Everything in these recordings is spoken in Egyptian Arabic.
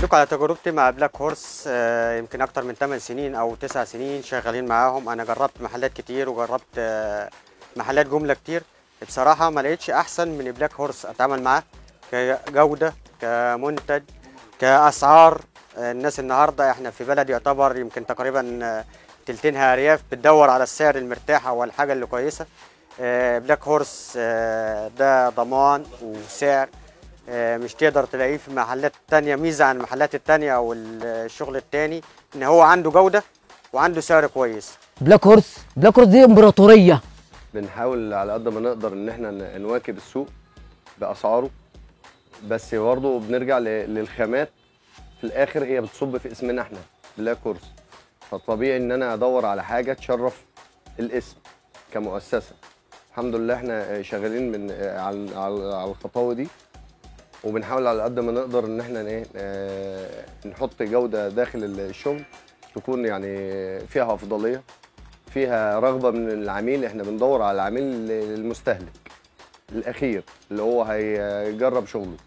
لكم على تجربتي مع بلاك هورس آه، يمكن اكتر من 8 سنين او 9 سنين شغالين معاهم انا جربت محلات كتير وجربت آه، محلات جمله كتير بصراحه ما لقيتش احسن من بلاك هورس اتعامل معاه كجوده كمنتج كاسعار آه، الناس النهارده احنا في بلد يعتبر يمكن تقريبا آه، تلتينها ارياف بتدور على السعر المرتاح او الحاجه اللي كويسه آه، بلاك هورس آه، ده ضمان وسعر آه، مش تقدر تلاقيه في محلات تانية ميزة عن المحلات التانية أو الشغل التاني إن هو عنده جودة وعنده سعر كويس بلاك هورس بلاك هورس دي امبراطوريه بنحاول على قد ما نقدر ان احنا ن- نواكب السوق باسعاره بس برضه بنرجع ل- للخامات في الاخر هي بتصب في اسمنا احنا بلاك هورس فطبيعي ان انا ادور على حاجه تشرف الاسم كمؤسسه الحمد لله احنا شغالين من على على على الخطاوه دي وبنحاول على قد ما نقدر ان احنا ايه آه، نحط جوده داخل الشغل تكون يعني فيها افضليه فيها رغبه من العميل احنا بندور على العميل المستهلك الاخير اللي هو هيجرب شغله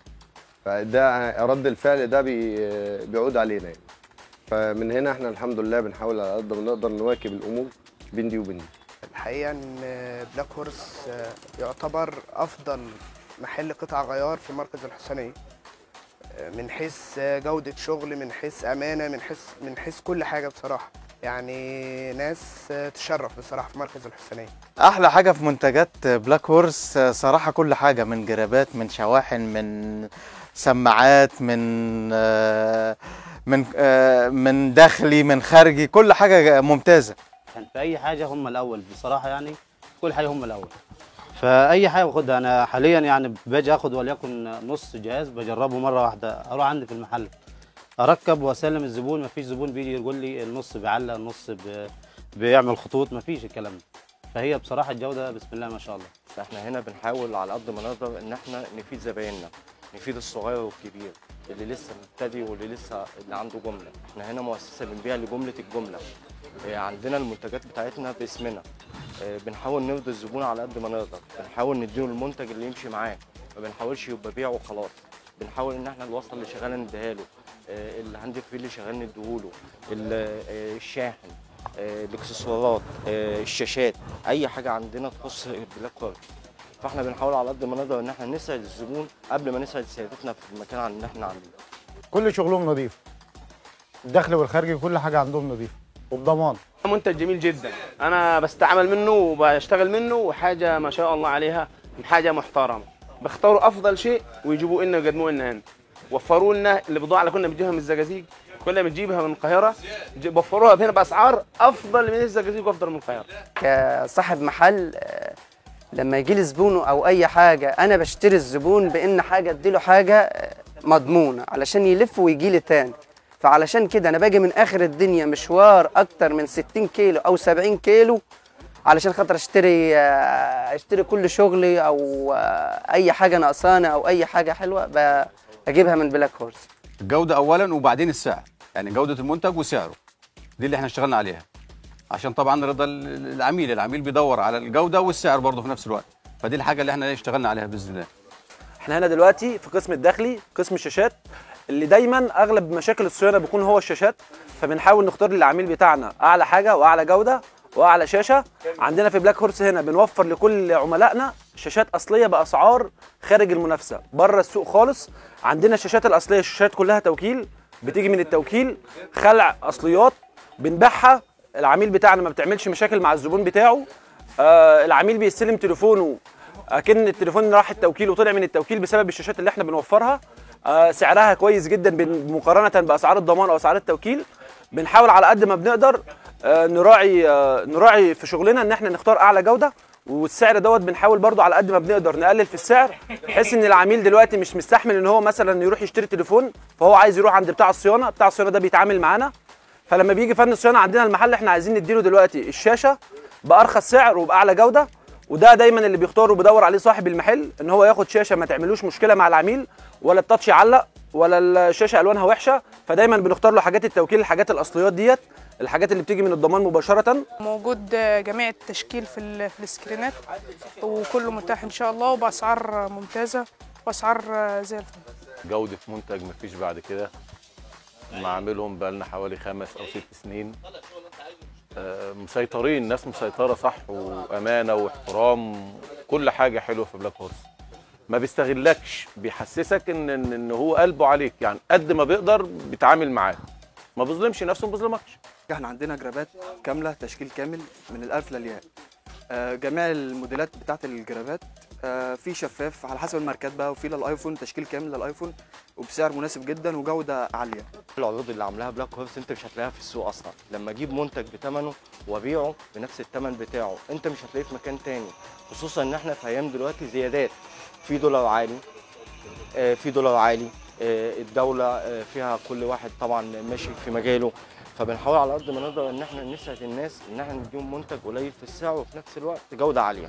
فده رد الفعل ده بي- بيعود علينا يعني فمن هنا احنا الحمد لله بنحاول على قد ما نقدر نواكب الامور بين دي وبين دي الحقيقه ان بلاك هورس يعتبر افضل محل قطع غيار في مركز الحسينيه من حيث جوده شغل من حيث امانه من حيث من حيث كل حاجه بصراحه يعني ناس تشرف بصراحه في مركز الحسينيه احلى حاجه في منتجات بلاك هورس آه، صراحه كل حاجه من جرابات من شواحن من سماعات من آه، من آه، من داخلي من خارجي كل حاجه ممتازه يعني في اي حاجه هم الاول بصراحه يعني كل حاجه هم الاول فاي حاجه باخدها انا حاليا يعني باجي اخد وليكن نص جهاز بجربه مره واحده اروح عندي في المحل اركب واسلم الزبون مفيش زبون بيجي يقول لي النص بيعلق النص ب... بيعمل خطوط مفيش الكلام ده فهي بصراحه الجوده بسم الله ما شاء الله فاحنا هنا بنحاول على قد ما نقدر ان احنا نفيد زبايننا نفيد الصغير والكبير اللي لسه مبتدئ واللي لسه اللي عنده جمله احنا هنا مؤسسه بنبيع لجمله الجمله إيه، عندنا المنتجات بتاعتنا باسمنا إيه، بنحاول نرضي الزبون على قد ما نقدر بنحاول نديله المنتج اللي يمشي معاه ما بنحاولش يبقى بيع وخلاص بنحاول ان احنا الوصله اللي شغاله نديها له إيه، اللي عندك فيه اللي شغال نديهوله ال- إيه، الشاحن إيه، الاكسسوارات إيه، الشاشات اي حاجه عندنا تخص البلاك هورس فاحنا بنحاول على قد ما نقدر ان احنا نسعد الزبون قبل ما نسعد سيادتنا في المكان اللي احنا عاملينه كل شغلهم نظيف الداخلي والخارجي كل حاجه عندهم نظيفه وبضمان منتج جميل جدا انا بستعمل منه وبشتغل منه وحاجه ما شاء الله عليها حاجه محترمه بيختاروا افضل شيء ويجيبوا لنا ويقدموا لنا هنا وفروا لنا البضاعه اللي كنا بنجيبها من الزقازيق كنا بنجيبها من القاهره ج- وفروها هنا باسعار افضل من الزقازيق وافضل من القاهره كصاحب محل آه، لما يجي لي زبون او اي حاجه انا بشتري الزبون بان حاجه اديله حاجه آه، مضمونه علشان يلف ويجي لي تاني فعلشان كده انا باجي من اخر الدنيا مشوار اكتر من 60 كيلو او 70 كيلو علشان خاطر اشتري آه، اشتري كل شغلي او آه، اي حاجه ناقصانه او اي حاجه حلوه ب- بجيبها من بلاك هورس الجودة أولا وبعدين السعر يعني جودة المنتج وسعره دي اللي احنا اشتغلنا عليها عشان طبعا رضا ال- العميل العميل بيدور على الجودة والسعر برضه في نفس الوقت فدي الحاجة اللي احنا اشتغلنا عليها بإذن الله احنا هنا دلوقتي في قسم الداخلي قسم الشاشات اللي دايما اغلب مشاكل الصيانه بيكون هو الشاشات فبنحاول نختار للعميل بتاعنا اعلى حاجه واعلى جوده واعلى شاشه عندنا في بلاك هورس هنا بنوفر لكل عملائنا شاشات اصليه باسعار خارج المنافسه بره السوق خالص عندنا الشاشات الاصليه الشاشات كلها توكيل بتيجي من التوكيل خلع اصليات بنبيعها العميل بتاعنا ما بتعملش مشاكل مع الزبون بتاعه آه العميل بيستلم تليفونه اكن التليفون راح التوكيل وطلع من التوكيل بسبب الشاشات اللي احنا بنوفرها آه سعرها كويس جدا بن- مقارنه باسعار الضمان او اسعار التوكيل بنحاول على قد ما بنقدر آه نراعي آه نراعي في شغلنا ان احنا نختار اعلى جوده والسعر دوت بنحاول برضو على قد ما بنقدر نقلل في السعر بحيث ان العميل دلوقتي مش مستحمل ان هو مثلا يروح يشتري تليفون فهو عايز يروح عند بتاع الصيانه بتاع الصيانه ده بيتعامل معانا فلما بيجي فن الصيانه عندنا المحل احنا عايزين نديله دلوقتي الشاشه بارخص سعر وباعلى جوده وده دايما اللي بيختاره وبيدور عليه صاحب المحل ان هو ياخد شاشه ما تعملوش مشكله مع العميل ولا التاتش يعلق ولا الشاشه الوانها وحشه فدايما بنختار له حاجات التوكيل الحاجات الاصليات ديت الحاجات اللي بتيجي من الضمان مباشره موجود جميع التشكيل في, ال- في السكرينات وكله متاح ان شاء الله وباسعار ممتازه واسعار زي الفل جودة منتج مفيش بعد كده معاملهم بقالنا حوالي خمس او ست سنين آه، مسيطرين الناس مسيطره صح وامانه واحترام كل حاجه حلوه في بلاك هورس ما بيستغلكش بيحسسك ان ان إن هو قلبه عليك يعني قد ما بيقدر بيتعامل معاك ما بيظلمش نفسه ما بيظلمكش احنا عندنا جرابات كامله تشكيل كامل من الالف للياء آه، جميع الموديلات بتاعت الجرابات آه، في شفاف على حسب الماركات بقى وفي للايفون تشكيل كامل للايفون وبسعر مناسب جدا وجوده عاليه العروض اللي عاملاها بلاك هورس انت مش هتلاقيها في السوق اصلا لما اجيب منتج بثمنه وابيعه بنفس الثمن بتاعه انت مش هتلاقيه في مكان تاني خصوصا ان احنا في ايام دلوقتي زيادات في دولار عالي آه، في دولار عالي آه، الدوله آه، فيها كل واحد طبعا ماشي في مجاله فبنحاول على قد ما نقدر ان احنا نسعد الناس ان احنا نديهم منتج قليل في السعر وفي نفس الوقت جوده عاليه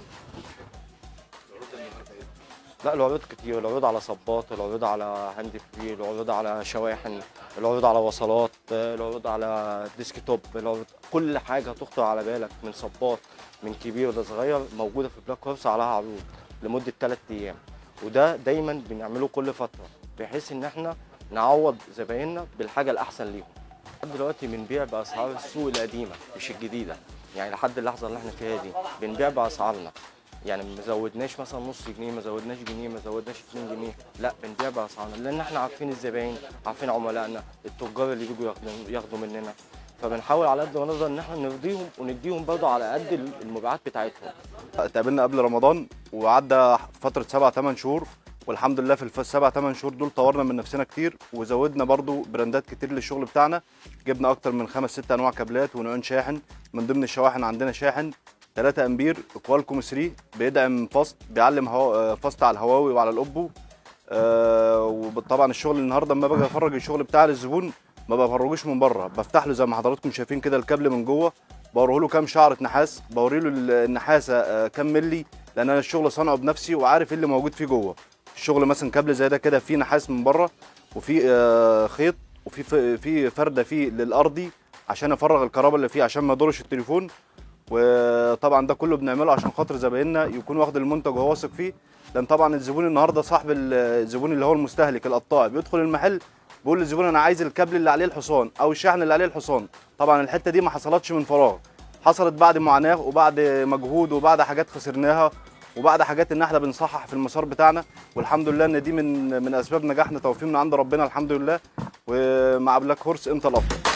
لا العروض كتير العروض على صباط العروض على هاند فري العروض على شواحن العروض على وصلات العروض على ديسك توب العروض كل حاجه تخطر على بالك من صباط من كبير لصغير موجوده في بلاك هورس عليها عروض لمده 3 ايام وده دايما بنعمله كل فتره بحيث ان احنا نعوض زبايننا بالحاجه الاحسن ليهم لحد دلوقتي بنبيع باسعار السوق القديمه مش الجديده يعني لحد اللحظه اللي احنا فيها دي بنبيع باسعارنا يعني ما زودناش مثلا نص جنيه ما زودناش جنيه ما زودناش 2 جنيه لا بنبيع باسعارنا لان احنا عارفين الزباين عارفين عملائنا التجار اللي بيجوا ياخدوا ياخدوا مننا فبنحاول على قد ما نقدر ان احنا نرضيهم ونديهم برضه على قد المبيعات بتاعتهم اتقابلنا قبل رمضان وعدى فتره سبع ثمان شهور والحمد لله في السبع ثمان شهور دول طورنا من نفسنا كتير وزودنا برضو براندات كتير للشغل بتاعنا جبنا اكتر من خمس ست انواع كابلات ونوعين شاحن من ضمن الشواحن عندنا شاحن 3 امبير كوالكوم 3 بيدعم فاست بيعلم هوا فاست على الهواوي وعلى الاوبو آه وطبعا الشغل النهارده لما باجي افرج الشغل بتاعي للزبون ما بفرجوش من بره بفتح له زي ما حضراتكم شايفين كده الكابل من جوه بوريه له كام شعره نحاس بوري له النحاسه آه، كام ملي لان انا الشغل صنعه بنفسي وعارف ايه اللي موجود فيه جوه الشغل مثلا كابل زي ده كده فيه نحاس من بره وفي آه، خيط وفي ف- في فرده فيه للارضي عشان افرغ الكهرباء اللي فيه عشان ما يضرش التليفون وطبعا ده كله بنعمله عشان خاطر زبايننا يكون واخد المنتج وهو واثق فيه لان طبعا الزبون النهارده صاحب ال- الزبون اللي هو المستهلك القطاع بيدخل المحل بيقول للزبون انا عايز الكابل اللي عليه الحصان او الشحن اللي عليه الحصان طبعا الحته دي ما حصلتش من فراغ حصلت بعد معاناه وبعد مجهود وبعد حاجات خسرناها وبعد حاجات ان احنا بنصحح في المسار بتاعنا والحمد لله ان دي من من اسباب نجاحنا توفيق من عند ربنا الحمد لله ومع بلاك هورس انت الافضل